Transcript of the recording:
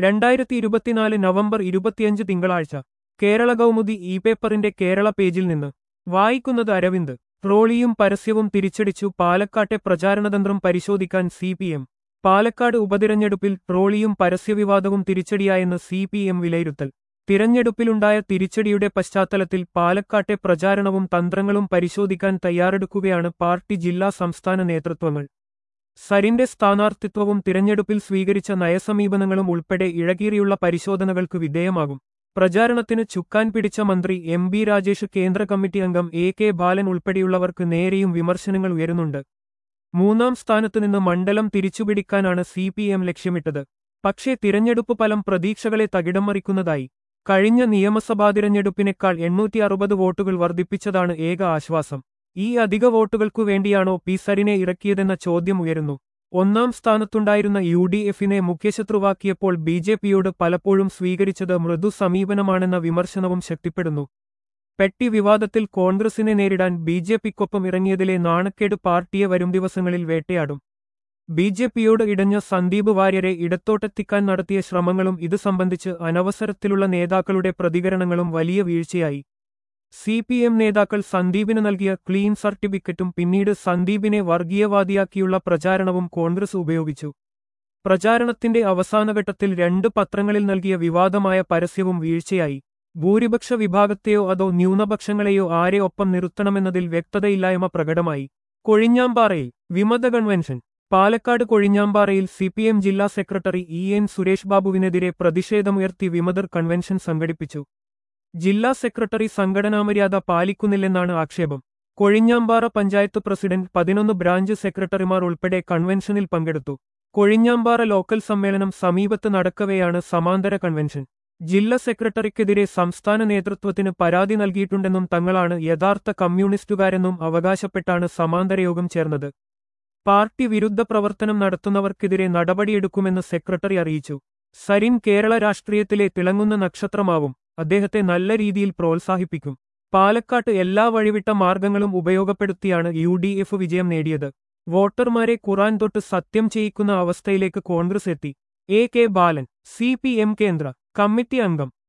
രണ്ടായിരത്തി ഇരുപത്തിനാല് നവംബർ ഇരുപത്തിയഞ്ച് തിങ്കളാഴ്ച കേരള കൗമുദി ഇ പേപ്പറിന്റെ കേരള പേജിൽ നിന്ന് വായിക്കുന്നത് അരവിന്ദ് ട്രോളിയും പരസ്യവും തിരിച്ചടിച്ചു പാലക്കാട്ടെ പ്രചാരണതന്ത്രം പരിശോധിക്കാൻ സി പി എം പാലക്കാട് ഉപതിരഞ്ഞെടുപ്പിൽ ട്രോളിയും പരസ്യവിവാദവും തിരിച്ചടിയായെന്ന് സി പി എം വിലയിരുത്തൽ തിരഞ്ഞെടുപ്പിലുണ്ടായ തിരിച്ചടിയുടെ പശ്ചാത്തലത്തിൽ പാലക്കാട്ടെ പ്രചാരണവും തന്ത്രങ്ങളും പരിശോധിക്കാൻ തയ്യാറെടുക്കുകയാണ് പാർട്ടി ജില്ലാ സംസ്ഥാന നേതൃത്വങ്ങൾ സരിന്റെ സ്ഥാനാർത്ഥിത്വവും തിരഞ്ഞെടുപ്പിൽ സ്വീകരിച്ച നയസമീപനങ്ങളും ഉൾപ്പെടെ ഇഴകീറിയുള്ള പരിശോധനകൾക്ക് വിധേയമാകും പ്രചാരണത്തിന് ചുക്കാൻ പിടിച്ച മന്ത്രി എം ബി രാജേഷ് കേന്ദ്ര കമ്മിറ്റി അംഗം എ കെ ബാലൻ ഉൾപ്പെടെയുള്ളവർക്ക് നേരെയും വിമർശനങ്ങൾ ഉയരുന്നുണ്ട് മൂന്നാം സ്ഥാനത്തുനിന്ന് മണ്ഡലം തിരിച്ചുപിടിക്കാനാണ് സി പി എം ലക്ഷ്യമിട്ടത് പക്ഷേ തിരഞ്ഞെടുപ്പ് ഫലം പ്രതീക്ഷകളെ തകിടം മറിക്കുന്നതായി കഴിഞ്ഞ നിയമസഭാ തിരഞ്ഞെടുപ്പിനേക്കാൾ എണ്ണൂറ്റി അറുപത് വോട്ടുകൾ വർദ്ധിപ്പിച്ചതാണ് ഏക ആശ്വാസം ഈ അധിക വോട്ടുകൾക്കു വേണ്ടിയാണോ പി സരിനെ ഇറക്കിയതെന്ന ചോദ്യം ഉയരുന്നു ഒന്നാം സ്ഥാനത്തുണ്ടായിരുന്ന യു ഡി എഫിനെ മുഖ്യശത്രുവാക്കിയപ്പോൾ ബി ജെ പിയോട് പലപ്പോഴും സ്വീകരിച്ചത് മൃദു സമീപനമാണെന്ന വിമർശനവും ശക്തിപ്പെടുന്നു പെട്ടി വിവാദത്തിൽ കോൺഗ്രസിനെ നേരിടാൻ ബി ജെ പിക്കൊപ്പം ഇറങ്ങിയതിലെ നാണക്കേട് പാർട്ടിയെ വരും ദിവസങ്ങളിൽ വേട്ടയാടും ബി ജെ പിയോട് ഇടഞ്ഞ സന്ദീപ് വാര്യരെ ഇടത്തോട്ടെത്തിക്കാൻ നടത്തിയ ശ്രമങ്ങളും ഇത് സംബന്ധിച്ച് അനവസരത്തിലുള്ള നേതാക്കളുടെ പ്രതികരണങ്ങളും വലിയ വീഴ്ചയായി സി പി എം നേതാക്കൾ സന്ദീപിന് നൽകിയ ക്ലീൻ സർട്ടിഫിക്കറ്റും പിന്നീട് സന്ദീപിനെ വർഗീയവാദിയാക്കിയുള്ള പ്രചാരണവും കോൺഗ്രസ് ഉപയോഗിച്ചു പ്രചാരണത്തിന്റെ അവസാനഘട്ടത്തിൽ രണ്ട് പത്രങ്ങളിൽ നൽകിയ വിവാദമായ പരസ്യവും വീഴ്ചയായി ഭൂരിപക്ഷ വിഭാഗത്തെയോ അതോ ന്യൂനപക്ഷങ്ങളെയോ ആരെ ഒപ്പം നിർത്തണമെന്നതിൽ വ്യക്തതയില്ലായ്മ പ്രകടമായി കൊഴിഞ്ഞാമ്പാറയിൽ വിമത കൺവെൻഷൻ പാലക്കാട് കൊഴിഞ്ഞാമ്പാറയിൽ സി പി എം ജില്ലാ സെക്രട്ടറി ഇ എൻ സുരേഷ് ബാബുവിനെതിരെ പ്രതിഷേധമുയർത്തി വിമതർ കൺവെൻഷൻ സംഘടിപ്പിച്ചു ജില്ലാ സെക്രട്ടറി സംഘടനാമര്യാദ പാലിക്കുന്നില്ലെന്നാണ് ആക്ഷേപം കൊഴിഞ്ഞാമ്പാറ പഞ്ചായത്ത് പ്രസിഡന്റ് പതിനൊന്ന് ബ്രാഞ്ച് സെക്രട്ടറിമാർ ഉൾപ്പെടെ കൺവെൻഷനിൽ പങ്കെടുത്തു കൊഴിഞ്ഞാമ്പാറ ലോക്കൽ സമ്മേളനം സമീപത്ത് നടക്കവെയാണ് സമാന്തര കൺവെൻഷൻ ജില്ലാ സെക്രട്ടറിക്കെതിരെ സംസ്ഥാന നേതൃത്വത്തിന് പരാതി നൽകിയിട്ടുണ്ടെന്നും തങ്ങളാണ് യഥാർത്ഥ കമ്മ്യൂണിസ്റ്റുകാരെന്നും അവകാശപ്പെട്ടാണ് സമാന്തര യോഗം ചേർന്നത് പാർട്ടി വിരുദ്ധ പ്രവർത്തനം നടത്തുന്നവർക്കെതിരെ നടപടിയെടുക്കുമെന്ന് സെക്രട്ടറി അറിയിച്ചു സരിൻ കേരള രാഷ്ട്രീയത്തിലെ തിളങ്ങുന്ന നക്ഷത്രമാവും അദ്ദേഹത്തെ നല്ല രീതിയിൽ പ്രോത്സാഹിപ്പിക്കും പാലക്കാട്ട് എല്ലാ വഴിവിട്ട മാർഗങ്ങളും ഉപയോഗപ്പെടുത്തിയാണ് യു ഡി എഫ് വിജയം നേടിയത് വോട്ടർമാരെ ഖുറാൻ തൊട്ട് സത്യം ചെയ്യിക്കുന്ന അവസ്ഥയിലേക്ക് കോൺഗ്രസ് എത്തി A K Balan C P M കേന്ദ്ര കമ്മിറ്റി അംഗം